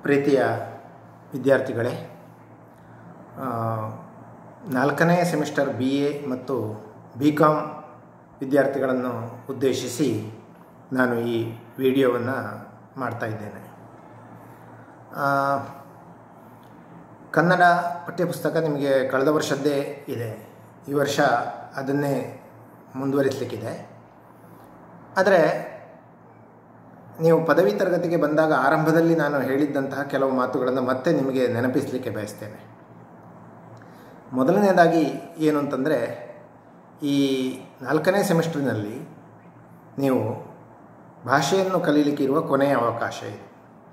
ಪ್ರೀತಿಯ ವಿದ್ಯಾರ್ಥಿಗಳೇ ಆ, ನಾಲ್ಕನೇ ಸೆಮಿಸ್ಟರ್ ಬಿ ಎ ಮತ್ತು ಬಿ ಕಾಮ್ ವಿದ್ಯಾರ್ಥಿಗಳನ್ನು ಉದ್ದೇಶಿಸಿ ನಾನು ಈ ವಿಡಿಯೋವನ್ನು ಮಾಡ್ತಾ ಇದ್ದೇನೆ ಆ, ಕನ್ನಡ ಪಠ್ಯಪುಸ್ತಕ ನಿಮಗೆ ಕಳೆದ ವರ್ಷದ್ದೇ ಇದೆ ಈ ವರ್ಷ ಅದನ್ನೇ ಮುಂದುವರಿಸಲಿಕ್ಕಿದೆ ಆದರೆ ನೀವು ಪದವಿ ತರಗತಿಗೆ ಬಂದಾಗ ಆರಂಭದಲ್ಲಿ ನಾನು ಹೇಳಿದ್ದಂತಹ ಕೆಲವು ಮಾತುಗಳನ್ನು ಮತ್ತೆ ನಿಮಗೆ ನೆನಪಿಸಲಿಕ್ಕೆ ಬಯಸ್ತೇನೆ ಮೊದಲನೇದಾಗಿ ಏನು ಅಂತಂದರೆ ಈ ನಾಲ್ಕನೇ ಸೆಮಿಸ್ಟರ್ನಲ್ಲಿ ನೀವು ಭಾಷೆಯನ್ನು ಕಲೀಲಿಕ್ಕೆ ಇರುವ ಕೊನೆಯ ಅವಕಾಶ ಇದು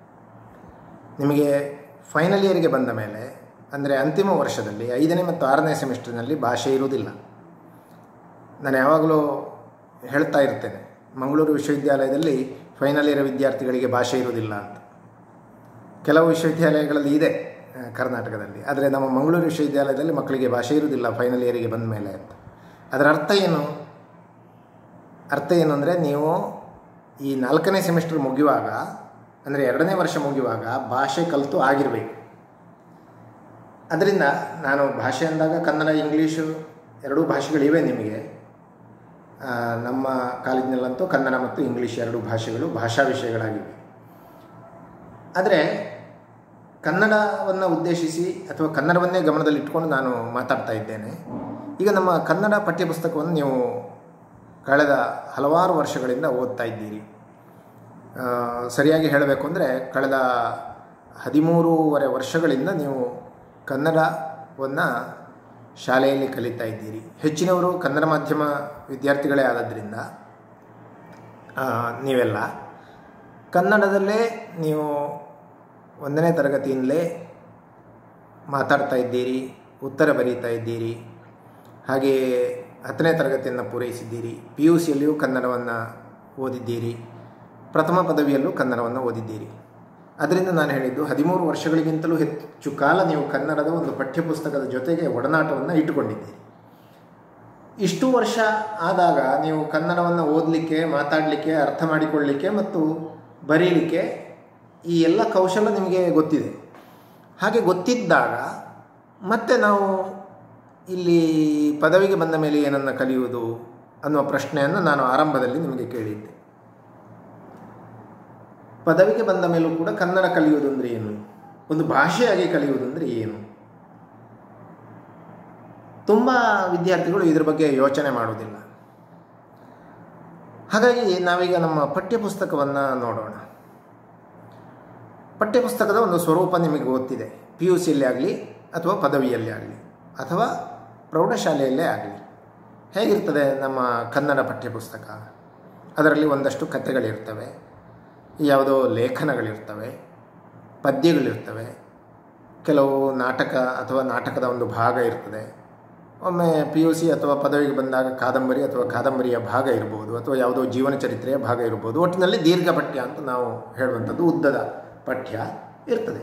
ನಿಮಗೆ ಫೈನಲ್ ಇಯರಿಗೆ ಬಂದ ಮೇಲೆ ಅಂದರೆ ಅಂತಿಮ ವರ್ಷದಲ್ಲಿ ಐದನೇ ಮತ್ತು ಆರನೇ ಸೆಮಿಸ್ಟರ್ನಲ್ಲಿ ಭಾಷೆ ಇರುವುದಿಲ್ಲ ನಾನು ಯಾವಾಗಲೂ ಹೇಳ್ತಾ ಇರ್ತೇನೆ ಮಂಗಳೂರು ವಿಶ್ವವಿದ್ಯಾಲಯದಲ್ಲಿ ಫೈನಲ್ ಇಯರ್ ವಿದ್ಯಾರ್ಥಿಗಳಿಗೆ ಭಾಷೆ ಇರುವುದಿಲ್ಲ ಅಂತ ಕೆಲವು ವಿಶ್ವವಿದ್ಯಾಲಯಗಳಲ್ಲಿ ಇದೆ ಆ, ಕರ್ನಾಟಕದಲ್ಲಿ ಆದರೆ ನಮ್ಮ ಮಂಗಳೂರು ವಿಶ್ವವಿದ್ಯಾಲಯದಲ್ಲಿ ಮಕ್ಕಳಿಗೆ ಭಾಷೆ ಇರುವುದಿಲ್ಲ ಫೈನಲ್ ಇಯರಿಗೆ ಬಂದ ಮೇಲೆ ಅಂತ ಅದರ ಅರ್ಥ ಏನು ಅರ್ಥ ಏನು ಅಂದರೆ ನೀವು ಈ ನಾಲ್ಕನೇ ಸೆಮಿಸ್ಟರ್ ಮುಗಿಯುವಾಗ ಅಂದರೆ ಎರಡನೇ ವರ್ಷ ಮುಗಿಯುವಾಗ ಭಾಷೆ ಕಲಿತು ಆಗಿರಬೇಕು ಅದರಿಂದ ನಾನು ಭಾಷೆ ಅಂದಾಗ ಕನ್ನಡ ಇಂಗ್ಲೀಷು ಎರಡೂ ಭಾಷೆಗಳಿವೆ ನಿಮಗೆ ಆ, ನಮ್ಮ ಕಾಲೇಜಿನಲ್ಲಂತೂ ಕನ್ನಡ ಮತ್ತು ಇಂಗ್ಲೀಷ್ ಎರಡು ಭಾಷೆಗಳು ಭಾಷಾ ವಿಷಯಗಳಾಗಿವೆ ಆದರೆ ಕನ್ನಡವನ್ನು ಉದ್ದೇಶಿಸಿ ಅಥವಾ ಕನ್ನಡವನ್ನೇ ಗಮನದಲ್ಲಿಟ್ಕೊಂಡು ನಾನು ಮಾತಾಡ್ತಾ ಇದ್ದೇನೆ ಈಗ ನಮ್ಮ ಕನ್ನಡ ಪಠ್ಯಪುಸ್ತಕವನ್ನು ನೀವು ಕಳೆದ ಹಲವಾರು ವರ್ಷಗಳಿಂದ ಓದ್ತಾ ಇದ್ದೀರಿ ಆ, ಸರಿಯಾಗಿ ಹೇಳಬೇಕು ಅಂದರೆ ಕಳೆದ ಹದಿಮೂರುವರೆ ವರ್ಷಗಳಿಂದ ನೀವು ಕನ್ನಡವನ್ನು ಶಾಲೆಯಲ್ಲಿ ಕಲಿತಾ ಇದ್ದೀರಿ ಹೆಚ್ಚಿನವರು ಕನ್ನಡ ಮಾಧ್ಯಮ ವಿದ್ಯಾರ್ಥಿಗಳೇ ಆದದ್ರಿಂದ ಆ, ನೀವೆಲ್ಲ ಕನ್ನಡದಲ್ಲೇ ನೀವು ಒಂದನೇ ತರಗತಿಯಿಂದಲೇ ಮಾತಾಡ್ತಾ ಇದ್ದೀರಿ ಉತ್ತರ ಬರೀತಾ ಇದ್ದೀರಿ ಹಾಗೆಯೇ ಹತ್ತನೇ ತರಗತಿಯನ್ನು ಪೂರೈಸಿದ್ದೀರಿ ಪಿ ಯು ಸಿಯಲ್ಲಿಯೂ ಕನ್ನಡವನ್ನು ಓದಿದ್ದೀರಿ ಪ್ರಥಮ ಪದವಿಯಲ್ಲೂ ಕನ್ನಡವನ್ನು ಓದಿದ್ದೀರಿ ಅದರಿಂದ ನಾನು ಹೇಳಿದ್ದು ಹದಿಮೂರು ವರ್ಷಗಳಿಗಿಂತಲೂ ಹೆಚ್ಚು ಕಾಲ ನೀವು ಕನ್ನಡದ ಒಂದು ಪಠ್ಯಪುಸ್ತಕದ ಜೊತೆಗೆ ಒಡನಾಟವನ್ನು ಇಟ್ಟುಕೊಂಡಿದ್ದೀರಿ ಇಷ್ಟು ವರ್ಷ ಆದಾಗ ನೀವು ಕನ್ನಡವನ್ನು ಓದಲಿಕ್ಕೆ ಮಾತಾಡಲಿಕ್ಕೆ ಅರ್ಥ ಮಾಡಿಕೊಳ್ಳಲಿಕ್ಕೆ ಮತ್ತು ಬರೀಲಿಕ್ಕೆ ಈ ಎಲ್ಲ ಕೌಶಲ ನಿಮಗೆ ಗೊತ್ತಿದೆ ಹಾಗೆ ಗೊತ್ತಿದ್ದಾಗ ಮತ್ತೆ ನಾವು ಇಲ್ಲಿ ಪದವಿಗೆ ಬಂದ ಮೇಲೆ ಏನನ್ನು ಕಲಿಯುವುದು ಅನ್ನುವ ಪ್ರಶ್ನೆಯನ್ನು ನಾನು ಆರಂಭದಲ್ಲಿ ನಿಮಗೆ ಕೇಳಿದ್ದೆ ಪದವಿಗೆ ಬಂದ ಮೇಲೂ ಕೂಡ ಕನ್ನಡ ಕಲಿಯುವುದು ಅಂದರೆ ಏನು ಒಂದು ಭಾಷೆಯಾಗಿ ಕಲಿಯುವುದು ಅಂದರೆ ಏನು ತುಂಬ ವಿದ್ಯಾರ್ಥಿಗಳು ಇದ್ರ ಬಗ್ಗೆ ಯೋಚನೆ ಮಾಡುವುದಿಲ್ಲ ಹಾಗಾಗಿ ನಾವೀಗ ನಮ್ಮ ಪಠ್ಯಪುಸ್ತಕವನ್ನು ನೋಡೋಣ ಪಠ್ಯಪುಸ್ತಕದ ಒಂದು ಸ್ವರೂಪ ನಿಮಗೆ ಗೊತ್ತಿದೆ ಪಿ ಯು ಸಿಯಲ್ಲಿ ಆಗಲಿ ಅಥವಾ ಪದವಿಯಲ್ಲಿ ಆಗಲಿ ಅಥವಾ ಪ್ರೌಢಶಾಲೆಯಲ್ಲೇ ಆಗಲಿ ಹೇಗಿರ್ತದೆ ನಮ್ಮ ಕನ್ನಡ ಪಠ್ಯಪುಸ್ತಕ ಅದರಲ್ಲಿ ಒಂದಷ್ಟು ಕಥೆಗಳಿರ್ತವೆ ಯಾವುದೋ ಲೇಖನಗಳಿರ್ತವೆ ಪದ್ಯಗಳಿರ್ತವೆ ಕೆಲವು ನಾಟಕ ಅಥವಾ ನಾಟಕದ ಒಂದು ಭಾಗ ಇರ್ತದೆ ಒಮ್ಮೆ ಪಿ ಯು ಸಿ ಅಥವಾ ಪದವಿಗೆ ಬಂದಾಗ ಕಾದಂಬರಿ ಅಥವಾ ಕಾದಂಬರಿಯ ಭಾಗ ಇರ್ಬೋದು ಅಥವಾ ಯಾವುದೋ ಜೀವನ ಚರಿತ್ರೆಯ ಭಾಗ ಇರ್ಬೋದು ಒಟ್ಟಿನಲ್ಲಿ ದೀರ್ಘ ಪಠ್ಯ ಅಂತ ನಾವು ಹೇಳುವಂಥದ್ದು ಉದ್ದದ ಪಠ್ಯ ಇರ್ತದೆ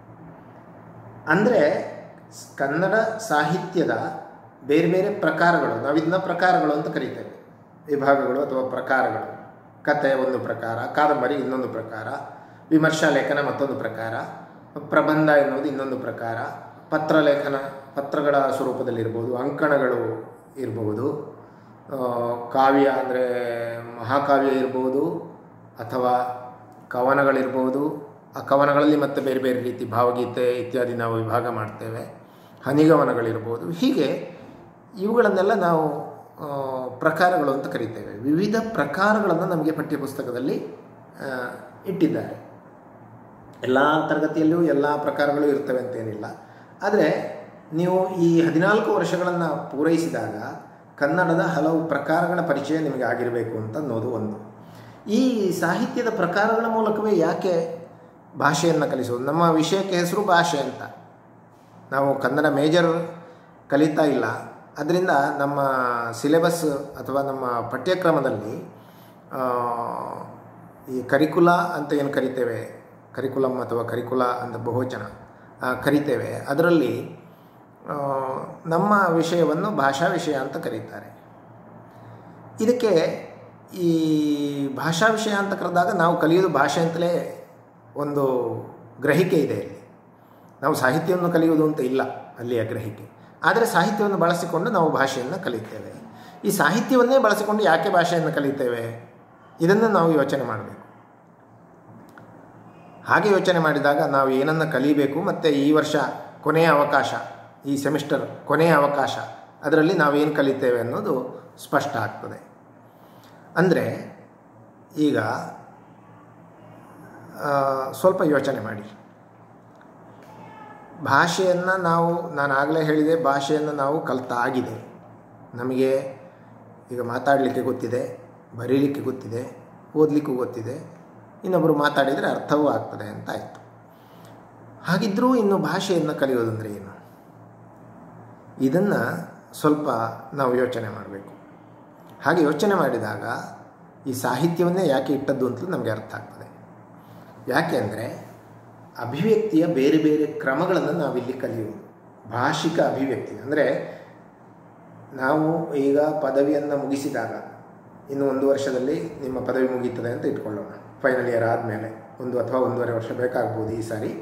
ಅಂದರೆ ಕನ್ನಡ ಸಾಹಿತ್ಯದ ಬೇರೆ ಬೇರೆ ಪ್ರಕಾರಗಳು ನಾವು ಇದನ್ನ ಪ್ರಕಾರಗಳು ಅಂತ ಕರೀತೇವೆ ವಿಭಾಗಗಳು ಅಥವಾ ಪ್ರಕಾರಗಳು ಕತೆ ಒಂದು ಪ್ರಕಾರ ಕಾದಂಬರಿ ಇನ್ನೊಂದು ಪ್ರಕಾರ ವಿಮರ್ಶಾ ಲೇಖನ ಮತ್ತೊಂದು ಪ್ರಕಾರ ಪ್ರಬಂಧ ಎನ್ನುವುದು ಇನ್ನೊಂದು ಪ್ರಕಾರ ಪತ್ರಲೇಖನ ಪತ್ರಗಳ ಸ್ವರೂಪದಲ್ಲಿರ್ಬೋದು ಅಂಕಣಗಳು ಇರಬಹುದು ಆ, ಕಾವ್ಯ ಅಂದರೆ ಮಹಾಕಾವ್ಯ ಇರ್ಬೋದು ಅಥವಾ ಕವನಗಳಿರ್ಬೋದು ಆ ಕವನಗಳಲ್ಲಿ ಮತ್ತೆ ಬೇರೆ ಬೇರೆ ರೀತಿ ಭಾವಗೀತೆ ಇತ್ಯಾದಿ ನಾವು ವಿಭಾಗ ಮಾಡ್ತೇವೆ ಹನಿಗವನಗಳಿರ್ಬೋದು ಹೀಗೆ ಇವುಗಳನ್ನೆಲ್ಲ ನಾವು ಆ, ಪ್ರಕಾರಗಳು ಅಂತ ಕರಿತೇವೆ ವಿವಿಧ ಪ್ರಕಾರಗಳನ್ನು ನಮಗೆ ಪಠ್ಯಪುಸ್ತಕದಲ್ಲಿ ಆ, ಇಟ್ಟಿದ್ದಾರೆ ಎಲ್ಲ ತರಗತಿಯಲ್ಲೂ ಎಲ್ಲ ಪ್ರಕಾರಗಳು ಇರ್ತವೆ ಅಂತೇನಿಲ್ಲ ಆದರೆ ನೀವು ಈ ಹದಿನಾಲ್ಕು ವರ್ಷಗಳನ್ನು ಪೂರೈಸಿದಾಗ ಕನ್ನಡದ ಹಲವು ಪ್ರಕಾರಗಳ ಪರಿಚಯ ನಿಮಗೆ ಆಗಿರಬೇಕು ಅಂತ ಅನ್ನೋದು ಒಂದು ಈ ಸಾಹಿತ್ಯದ ಪ್ರಕಾರಗಳ ಮೂಲಕವೇ ಯಾಕೆ ಭಾಷೆಯನ್ನು ಕಲಿಸೋದು ನಮ್ಮ ವಿಷಯಕ್ಕೆ ಹೆಸರು ಭಾಷೆ ಅಂತ ನಾವು ಕನ್ನಡ ಮೇಜರ್ ಕಲಿತಾ ಇಲ್ಲ ಅದರಿಂದ ನಮ್ಮ ಸಿಲೆಬಸ್ ಅಥವಾ ನಮ್ಮ ಪಠ್ಯಕ್ರಮದಲ್ಲಿ ಆ, ಈ ಕರಿಕುಲ ಅಂತ ಏನು ಕರಿತೇವೆ ಕರಿಕುಲಮ್ ಅಥವಾ ಕರಿಕುಲ ಅಂತ ಬಹುವಚನ ಆ, ಕರಿತೇವೆ ಅದರಲ್ಲಿ ಆ, ನಮ್ಮ ವಿಷಯವನ್ನು ಭಾಷಾ ವಿಷಯ ಅಂತ ಕರೀತಾರೆ ಇದಕ್ಕೆ ಈ ಭಾಷಾ ವಿಷಯ ಅಂತ ಕರೆದಾಗ ನಾವು ಕಲಿಯೋದು ಭಾಷೆ ಅಂತಲೇ ಒಂದು ಗ್ರಹಿಕೆ ಇದೆ ಇಲ್ಲಿ ನಾವು ಸಾಹಿತ್ಯವನ್ನು ಕಲಿಯುವುದು ಅಂತ ಇಲ್ಲ ಅಲ್ಲಿಯ ಗ್ರಹಿಕೆ ಆದರೆ ಸಾಹಿತ್ಯವನ್ನು ಬಳಸಿಕೊಂಡು ನಾವು ಭಾಷೆಯನ್ನು ಕಲಿತೇವೆ ಈ ಸಾಹಿತ್ಯವನ್ನೇ ಬಳಸಿಕೊಂಡು ಯಾಕೆ ಭಾಷೆಯನ್ನು ಕಲಿತೇವೆ ಇದನ್ನು ನಾವು ಯೋಚನೆ ಮಾಡಬೇಕು ಹಾಗೆ ಯೋಚನೆ ಮಾಡಿದಾಗ ನಾವು ಏನನ್ನು ಕಲಿಬೇಕು ಮತ್ತು ಈ ವರ್ಷ ಕೊನೆಯ ಅವಕಾಶ ಈ ಸೆಮಿಸ್ಟರ್ ಕೊನೆಯ ಅವಕಾಶ ಅದರಲ್ಲಿ ನಾವೇನು ಕಲಿತೇವೆ ಅನ್ನೋದು ಸ್ಪಷ್ಟ ಆಗ್ತದೆ ಅಂದರೆ ಈಗ ಆ, ಸ್ವಲ್ಪ ಯೋಚನೆ ಮಾಡಿ ಭಾಷೆಯನ್ನು ನಾವು ನಾನು ಆಗಲೇ ಹೇಳಿದೆ ಭಾಷೆಯನ್ನು ನಾವು ಕಲ್ತಾಗಿದೆ ನಮಗೆ ಈಗ ಮಾತಾಡಲಿಕ್ಕೆ ಗೊತ್ತಿದೆ ಬರೀಲಿಕ್ಕೆ ಗೊತ್ತಿದೆ ಓದಲಿಕ್ಕೂ ಗೊತ್ತಿದೆ ಇನ್ನೊಬ್ಬರು ಮಾತಾಡಿದರೆ ಅರ್ಥವೂ ಆಗ್ತದೆ ಅಂತ ಆಯಿತು ಹಾಗಿದ್ದರೂ ಇನ್ನು ಭಾಷೆಯನ್ನು ಕಲಿಯೋದಂದರೆ ಏನು ಇದನ್ನು ಸ್ವಲ್ಪ ನಾವು ಯೋಚನೆ ಮಾಡಬೇಕು ಹಾಗೆ ಯೋಚನೆ ಮಾಡಿದಾಗ ಈ ಸಾಹಿತ್ಯವನ್ನೇ ಯಾಕೆ ಇಟ್ಟದ್ದು ಅಂತಲೂ ನಮಗೆ ಅರ್ಥ ಆಗ್ತದೆ ಯಾಕೆ ಅಂದರೆ ಅಭಿವ್ಯಕ್ತಿಯ ಬೇರೆ ಬೇರೆ ಕ್ರಮಗಳನ್ನು ನಾವಿಲ್ಲಿ ಕಲಿಯುವುದು ಭಾಷಿಕ ಅಭಿವ್ಯಕ್ತಿ ಅಂದರೆ ನಾವು ಈಗ ಪದವಿಯನ್ನು ಮುಗಿಸಿದಾಗ ಇನ್ನು ಒಂದು ವರ್ಷದಲ್ಲಿ ನಿಮ್ಮ ಪದವಿ ಮುಗೀತದೆ ಅಂತ ಇಟ್ಕೊಳ್ಳೋಣ ಫೈನಲ್ ಇಯರ್ ಆದಮೇಲೆ ಒಂದು ಅಥವಾ ಒಂದೂವರೆ ವರ್ಷ ಬೇಕಾಗ್ಬೋದು ಈ ಸಾರಿ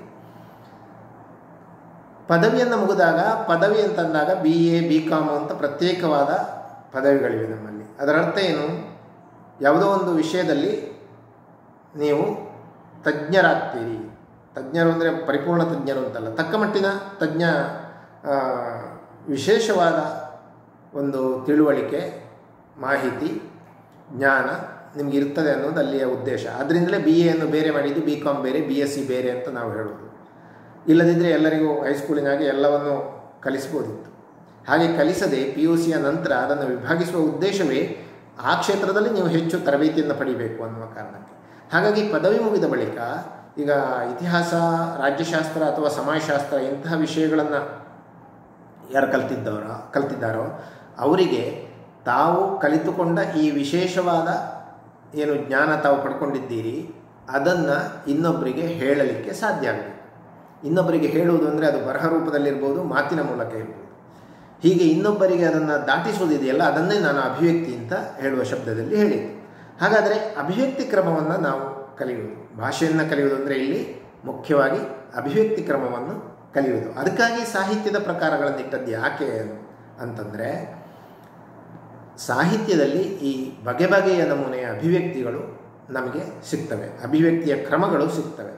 ಪದವಿಯನ್ನು ಮುಗಿದಾಗ ಪದವಿ ಅಂತಂದಾಗ ಬಿ ಎ ಬಿ ಕಾಮ್ ಅಂತ ಪ್ರತ್ಯೇಕವಾದ ಪದವಿಗಳಿವೆ ನಮ್ಮಲ್ಲಿ ಅದರ ಅರ್ಥ ಏನು ಯಾವುದೋ ಒಂದು ವಿಷಯದಲ್ಲಿ ನೀವು ತಜ್ಞರಾಗ್ತೀರಿ ತಜ್ಞರು ಅಂದರೆ ಪರಿಪೂರ್ಣ ತಜ್ಞರು ಅಂತಲ್ಲ ತಕ್ಕ ಮಟ್ಟಿನ ತಜ್ಞ ಆ, ವಿಶೇಷವಾದ ಒಂದು ತಿಳುವಳಿಕೆ ಮಾಹಿತಿ ಜ್ಞಾನ ನಿಮ್ಗೆ ಇರ್ತದೆ ಅನ್ನೋದು ಅಲ್ಲಿಯ ಉದ್ದೇಶ ಅದರಿಂದಲೇ ಬಿ ಎಯನ್ನು ಬೇರೆ ಮಾಡಿದ್ದು ಬಿ ಕಾಮ್ ಬೇರೆ ಬಿ ಎಸ್ ಸಿ ಬೇರೆ ಅಂತ ನಾವು ಹೇಳೋದು ಇಲ್ಲದಿದ್ದರೆ ಎಲ್ಲರಿಗೂ ಹೈಸ್ಕೂಲಿನಾಗೆ ಎಲ್ಲವನ್ನು ಕಲಿಸ್ಬೋದಿತ್ತು ಹಾಗೆ ಕಲಿಸದೆ ಪಿ ಯು ಸಿಯ ನಂತರ ಅದನ್ನು ವಿಭಾಗಿಸುವ ಉದ್ದೇಶವೇ ಆ ಕ್ಷೇತ್ರದಲ್ಲಿ ನೀವು ಹೆಚ್ಚು ತರಬೇತಿಯನ್ನು ಪಡಿಬೇಕು ಅನ್ನುವ ಕಾರಣಕ್ಕೆ ಹಾಗಾಗಿ ಪದವಿ ಮುಗಿದ ಬಳಿಕ ಈಗ ಇತಿಹಾಸ ರಾಜ್ಯಶಾಸ್ತ್ರ ಅಥವಾ ಸಮಾಜಶಾಸ್ತ್ರ ಇಂತಹ ವಿಷಯಗಳನ್ನು ಯಾರು ಕಲ್ತಿದ್ದವರೋ ಕಲ್ತಿದ್ದಾರೋ ಅವರಿಗೆ ತಾವು ಕಲಿತುಕೊಂಡ ಈ ವಿಶೇಷವಾದ ಏನು ಜ್ಞಾನ ತಾವು ಪಡ್ಕೊಂಡಿದ್ದೀರಿ ಅದನ್ನು ಇನ್ನೊಬ್ಬರಿಗೆ ಹೇಳಲಿಕ್ಕೆ ಸಾಧ್ಯ ಆಗಬೇಕು ಇನ್ನೊಬ್ಬರಿಗೆ ಹೇಳುವುದು ಅಂದರೆ ಅದು ಬರಹ ರೂಪದಲ್ಲಿರ್ಬೋದು ಮಾತಿನ ಮೂಲಕ ಇರ್ಬೋದು ಹೀಗೆ ಇನ್ನೊಬ್ಬರಿಗೆ ಅದನ್ನು ದಾಟಿಸುವುದಿದೆಯಲ್ಲ ಅದನ್ನೇ ನಾನು ಅಭಿವ್ಯಕ್ತಿ ಅಂತ ಹೇಳುವ ಶಬ್ದದಲ್ಲಿ ಹೇಳಿದ್ದು ಹಾಗಾದರೆ ಅಭಿವ್ಯಕ್ತಿ ಕ್ರಮವನ್ನು ನಾವು ಕಲಿಯುವುದು ಭಾಷೆಯನ್ನು ಕಲಿಯುವುದು ಅಂದರೆ ಇಲ್ಲಿ ಮುಖ್ಯವಾಗಿ ಅಭಿವ್ಯಕ್ತಿ ಕ್ರಮವನ್ನು ಕಲಿಯುವುದು ಅದಕ್ಕಾಗಿ ಸಾಹಿತ್ಯದ ಪ್ರಕಾರಗಳನ್ನು ಇಟ್ಟದ್ದು ಯಾಕೆ ಅಂತಂದರೆ ಸಾಹಿತ್ಯದಲ್ಲಿ ಈ ಬಗೆ ಬಗೆಯ ನಮೂನೆಯ ಅಭಿವ್ಯಕ್ತಿಗಳು ನಮಗೆ ಸಿಗ್ತವೆ ಅಭಿವ್ಯಕ್ತಿಯ ಕ್ರಮಗಳು ಸಿಗ್ತವೆ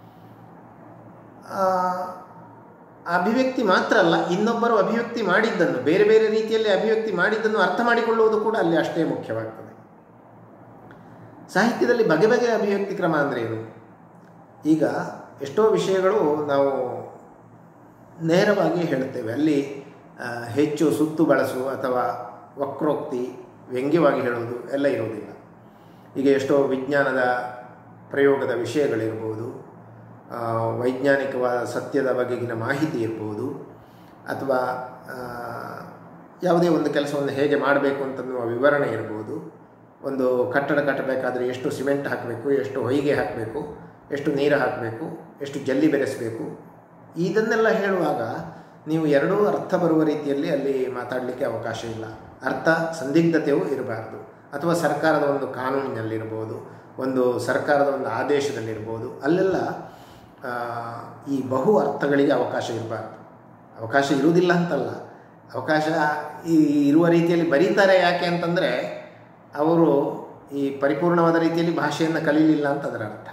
ಆ, ಅಭಿವ್ಯಕ್ತಿ ಮಾತ್ರ ಅಲ್ಲ ಇನ್ನೊಬ್ಬರು ಅಭಿವ್ಯಕ್ತಿ ಮಾಡಿದ್ದನ್ನು ಬೇರೆ ಬೇರೆ ರೀತಿಯಲ್ಲಿ ಅಭಿವ್ಯಕ್ತಿ ಮಾಡಿದ್ದನ್ನು ಅರ್ಥ ಮಾಡಿಕೊಳ್ಳುವುದು ಕೂಡ ಅಲ್ಲಿ ಅಷ್ಟೇ ಮುಖ್ಯವಾಗ್ತದೆ ಸಾಹಿತ್ಯದಲ್ಲಿ ಬಗೆ ಬಗೆಯ ಅಭಿವ್ಯಕ್ತಿ ಕ್ರಮ ಅಂದರೆ ಏನು ಈಗ ಎಷ್ಟೋ ವಿಷಯಗಳು ನಾವು ನೇರವಾಗಿ ಹೇಳುತ್ತೇವೆ ಅಲ್ಲಿ ಆ, ಹೆಚ್ಚು ಸುತ್ತು ಬಳಸು ಅಥವಾ ವಕ್ರೋಕ್ತಿ ವ್ಯಂಗ್ಯವಾಗಿ ಹೇಳುವುದು ಎಲ್ಲ ಇರುವುದಿಲ್ಲ ಈಗ ಎಷ್ಟೋ ವಿಜ್ಞಾನದ ಪ್ರಯೋಗದ ವಿಷಯಗಳಿರ್ಬೋದು ಆ, ವೈಜ್ಞಾನಿಕವಾದ ಸತ್ಯದ ಬಗೆಗಿನ ಮಾಹಿತಿ ಇರ್ಬೋದು ಅಥವಾ ಆ, ಯಾವುದೇ ಒಂದು ಕೆಲಸವನ್ನು ಹೇಗೆ ಮಾಡಬೇಕು ಅಂತನ್ನುವ ವಿವರಣೆ ಇರ್ಬೋದು ಒಂದು ಕಟ್ಟಡ ಕಟ್ಟಬೇಕಾದ್ರೆ ಎಷ್ಟು ಸಿಮೆಂಟ್ ಹಾಕಬೇಕು ಎಷ್ಟು ಹೊಯ್ಗೆ ಹಾಕಬೇಕು ಎಷ್ಟು ನೀರು ಹಾಕಬೇಕು ಎಷ್ಟು ಜಲ್ಲಿ ಬೆರೆಸಬೇಕು ಇದನ್ನೆಲ್ಲ ಹೇಳುವಾಗ ನೀವು ಎರಡೂ ಅರ್ಥ ಬರುವ ರೀತಿಯಲ್ಲಿ ಅಲ್ಲಿ ಮಾತಾಡಲಿಕ್ಕೆ ಅವಕಾಶ ಇಲ್ಲ ಅರ್ಥ ಸಂದಿಗ್ಧತೆಯೂ ಇರಬಾರ್ದು ಅಥವಾ ಸರ್ಕಾರದ ಒಂದು ಕಾನೂನಿನಲ್ಲಿರ್ಬೋದು ಒಂದು ಸರ್ಕಾರದ ಒಂದು ಆದೇಶದಲ್ಲಿರ್ಬೋದು ಅಲ್ಲೆಲ್ಲ ಆ, ಈ ಬಹು ಅರ್ಥಗಳಿಗೆ ಅವಕಾಶ ಇರಬಾರ್ದು ಅವಕಾಶ ಇರುವುದಿಲ್ಲ ಅಂತಲ್ಲ ಅವಕಾಶ ಈ ಇರುವ ರೀತಿಯಲ್ಲಿ ಬರೀತಾರೆ ಯಾಕೆ ಅಂತಂದರೆ ಅವರು ಈ ಪರಿಪೂರ್ಣವಾದ ರೀತಿಯಲ್ಲಿ ಭಾಷೆಯನ್ನು ಕಲೀಲಿಲ್ಲ ಅಂತ ಅದರ ಅರ್ಥ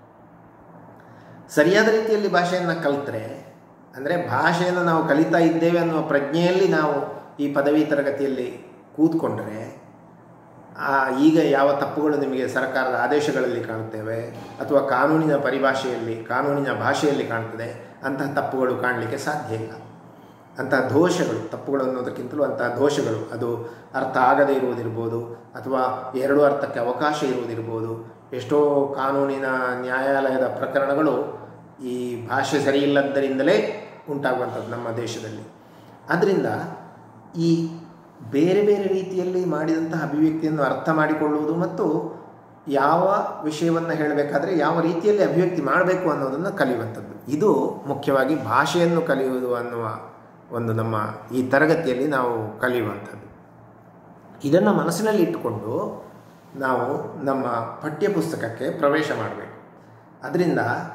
ಸರಿಯಾದ ರೀತಿಯಲ್ಲಿ ಭಾಷೆಯನ್ನು ಕಲಿತ್ರೆ ಅಂದರೆ ಭಾಷೆಯನ್ನು ನಾವು ಕಲಿತಾ ಇದ್ದೇವೆ ಅನ್ನುವ ಪ್ರಜ್ಞೆಯಲ್ಲಿ ನಾವು ಈ ಪದವಿ ತರಗತಿಯಲ್ಲಿ ಕೂತ್ಕೊಂಡ್ರೆ ಆ ಈಗ ಯಾವ ತಪ್ಪುಗಳು ನಿಮಗೆ ಸರ್ಕಾರದ ಆದೇಶಗಳಲ್ಲಿ ಕಾಣುತ್ತೇವೆ ಅಥವಾ ಕಾನೂನಿನ ಪರಿಭಾಷೆಯಲ್ಲಿ ಕಾನೂನಿನ ಭಾಷೆಯಲ್ಲಿ ಕಾಣ್ತದೆ ಅಂತಹ ತಪ್ಪುಗಳು ಕಾಣಲಿಕ್ಕೆ ಸಾಧ್ಯ ಇಲ್ಲ ಅಂತಹ ದೋಷಗಳು ತಪ್ಪುಗಳು ಅನ್ನೋದಕ್ಕಿಂತಲೂ ಅಂತಹ ದೋಷಗಳು ಅದು ಅರ್ಥ ಆಗದೇ ಇರುವುದಿರ್ಬೋದು ಅಥವಾ ಎರಡು ಅರ್ಥಕ್ಕೆ ಅವಕಾಶ ಇರುವುದಿರ್ಬೋದು ಎಷ್ಟೋ ಕಾನೂನಿನ ನ್ಯಾಯಾಲಯದ ಪ್ರಕರಣಗಳು ಈ ಭಾಷೆ ಸರಿಯಿಲ್ಲದ್ದರಿಂದಲೇ ಉಂಟಾಗುವಂಥದ್ದು ನಮ್ಮ ದೇಶದಲ್ಲಿ ಆದ್ದರಿಂದ ಈ ಬೇರೆ ಬೇರೆ ರೀತಿಯಲ್ಲಿ ಮಾಡಿದಂತಹ ಅಭಿವ್ಯಕ್ತಿಯನ್ನು ಅರ್ಥ ಮಾಡಿಕೊಳ್ಳುವುದು ಮತ್ತು ಯಾವ ವಿಷಯವನ್ನು ಹೇಳಬೇಕಾದ್ರೆ ಯಾವ ರೀತಿಯಲ್ಲಿ ಅಭಿವ್ಯಕ್ತಿ ಮಾಡಬೇಕು ಅನ್ನೋದನ್ನು ಕಲಿಯುವಂಥದ್ದು ಇದು ಮುಖ್ಯವಾಗಿ ಭಾಷೆಯನ್ನು ಕಲಿಯುವುದು ಅನ್ನುವ ಒಂದು ನಮ್ಮ ಈ ತರಗತಿಯಲ್ಲಿ ನಾವು ಕಲಿಯುವಂಥದ್ದು ಇದನ್ನು ಮನಸ್ಸಿನಲ್ಲಿ ಇಟ್ಟುಕೊಂಡು ನಾವು ನಮ್ಮ ಪಠ್ಯಪುಸ್ತಕಕ್ಕೆ ಪ್ರವೇಶ ಮಾಡಬೇಕು ಅದರಿಂದ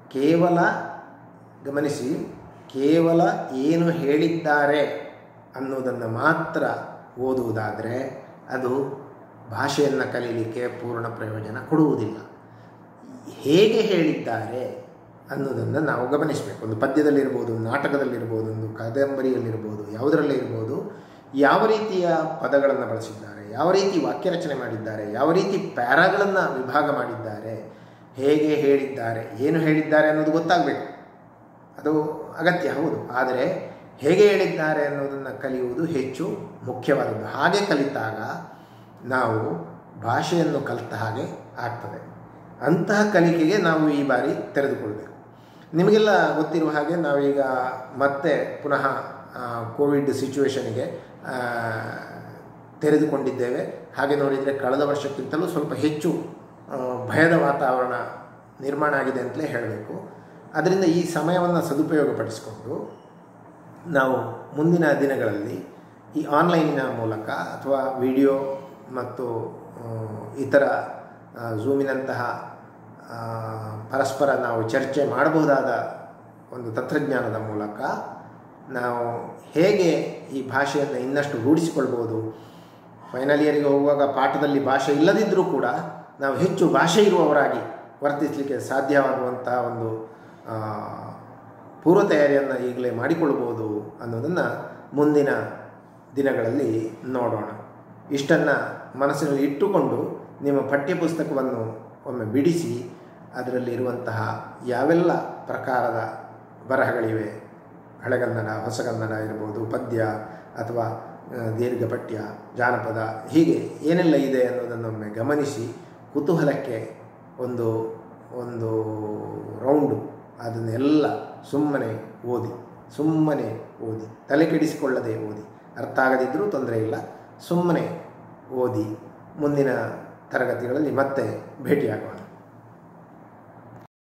ಕೇವಲ ಗಮನಿಸಿ ಕೇವಲ ಏನು ಹೇಳಿದ್ದಾರೆ ಅನ್ನೋದನ್ನು ಮಾತ್ರ ಓದುವುದಾದರೆ ಅದು ಭಾಷೆಯನ್ನು ಕಲೀಲಿಕ್ಕೆ ಪೂರ್ಣ ಪ್ರಯೋಜನ ಕೊಡುವುದಿಲ್ಲ ಹೇಗೆ ಹೇಳಿದ್ದಾರೆ ಅನ್ನೋದನ್ನು ನಾವು ಗಮನಿಸಬೇಕು ಒಂದು ಪದ್ಯದಲ್ಲಿರ್ಬೋದು ಒಂದು ನಾಟಕದಲ್ಲಿರ್ಬೋದು ಒಂದು ಕಾದಂಬರಿಯಲ್ಲಿರ್ಬೋದು ಯಾವುದರಲ್ಲೇ ಇರ್ಬೋದು ಯಾವ ರೀತಿಯ ಪದಗಳನ್ನು ಬಳಸಿದ್ದಾರೆ ಯಾವ ರೀತಿ ವಾಕ್ಯ ರಚನೆ ಮಾಡಿದ್ದಾರೆ ಯಾವ ರೀತಿ ಪ್ಯಾರಾಗಳನ್ನು ವಿಭಾಗ ಮಾಡಿದ್ದಾರೆ ಹೇಗೆ ಹೇಳಿದ್ದಾರೆ ಏನು ಹೇಳಿದ್ದಾರೆ ಅನ್ನೋದು ಗೊತ್ತಾಗಬೇಕು ಅದು ಅಗತ್ಯ ಹೌದು ಆದರೆ ಹೇಗೆ ಹೇಳಿದ್ದಾರೆ ಅನ್ನೋದನ್ನು ಕಲಿಯುವುದು ಹೆಚ್ಚು ಮುಖ್ಯವಾದದ್ದು ಹಾಗೆ ಕಲಿತಾಗ ನಾವು ಭಾಷೆಯನ್ನು ಕಲಿತ ಹಾಗೆ ಆಗ್ತದೆ ಅಂತಹ ಕಲಿಕೆಗೆ ನಾವು ಈ ಬಾರಿ ತೆರೆದುಕೊಳ್ಬೇಕು ನಿಮಗೆಲ್ಲ ಗೊತ್ತಿರುವ ಹಾಗೆ ನಾವೀಗ ಮತ್ತೆ ಪುನಃ ಕೋವಿಡ್ ಸಿಚುವೇಶನಿಗೆ ತೆರೆದುಕೊಂಡಿದ್ದೇವೆ ಹಾಗೆ ನೋಡಿದರೆ ಕಳೆದ ವರ್ಷಕ್ಕಿಂತಲೂ ಸ್ವಲ್ಪ ಹೆಚ್ಚು ಭಯದ ವಾತಾವರಣ ನಿರ್ಮಾಣ ಆಗಿದೆ ಅಂತಲೇ ಹೇಳಬೇಕು ಅದರಿಂದ ಈ ಸಮಯವನ್ನು ಸದುಪಯೋಗಪಡಿಸಿಕೊಂಡು ನಾವು ಮುಂದಿನ ದಿನಗಳಲ್ಲಿ ಈ ಆನ್ಲೈನಿನ ಮೂಲಕ ಅಥವಾ ವಿಡಿಯೋ ಮತ್ತು ಇತರ ಝೂಮಿನಂತಹ ಪರಸ್ಪರ ನಾವು ಚರ್ಚೆ ಮಾಡಬಹುದಾದ ಒಂದು ತಂತ್ರಜ್ಞಾನದ ಮೂಲಕ ನಾವು ಹೇಗೆ ಈ ಭಾಷೆಯನ್ನು ಇನ್ನಷ್ಟು ರೂಢಿಸಿಕೊಳ್ಬೋದು ಫೈನಲ್ ಇಯರಿಗೆ ಹೋಗುವಾಗ ಪಾಠದಲ್ಲಿ ಭಾಷೆ ಇಲ್ಲದಿದ್ದರೂ ಕೂಡ ನಾವು ಹೆಚ್ಚು ಭಾಷೆ ಇರುವವರಾಗಿ ವರ್ತಿಸಲಿಕ್ಕೆ ಸಾಧ್ಯವಾಗುವಂಥ ಒಂದು ಪೂರ್ವ ತಯಾರಿಯನ್ನು ಈಗಲೇ ಮಾಡಿಕೊಳ್ಬೋದು ಅನ್ನೋದನ್ನು ಮುಂದಿನ ದಿನಗಳಲ್ಲಿ ನೋಡೋಣ ಇಷ್ಟನ್ನು ಮನಸ್ಸಿನಲ್ಲಿ ಇಟ್ಟುಕೊಂಡು ನಿಮ್ಮ ಪಠ್ಯಪುಸ್ತಕವನ್ನು ಒಮ್ಮೆ ಬಿಡಿಸಿ ಅದರಲ್ಲಿ ಇರುವಂತಹ ಯಾವೆಲ್ಲ ಪ್ರಕಾರದ ಬರಹಗಳಿವೆ ಹಳೆಗನ್ನಡ ಹೊಸಗನ್ನಡ ಇರ್ಬೋದು ಪದ್ಯ ಅಥವಾ ದೀರ್ಘ ಪಠ್ಯ ಜಾನಪದ ಹೀಗೆ ಏನೆಲ್ಲ ಇದೆ ಅನ್ನೋದನ್ನೊಮ್ಮೆ ಗಮನಿಸಿ ಕುತೂಹಲಕ್ಕೆ ಒಂದು ಒಂದು ರೌಂಡು ಅದನ್ನೆಲ್ಲ ಸುಮ್ಮನೆ ಓದಿ ಸುಮ್ಮನೆ ಓದಿ ತಲೆ ಕೆಡಿಸಿಕೊಳ್ಳದೆ ಓದಿ ಅರ್ಥ ಆಗದಿದ್ದರೂ ತೊಂದರೆ ಇಲ್ಲ ಸುಮ್ಮನೆ ಓದಿ ಮುಂದಿನ ತರಗತಿಗಳಲ್ಲಿ ಮತ್ತೆ ಭೇಟಿಯಾಗೋಣ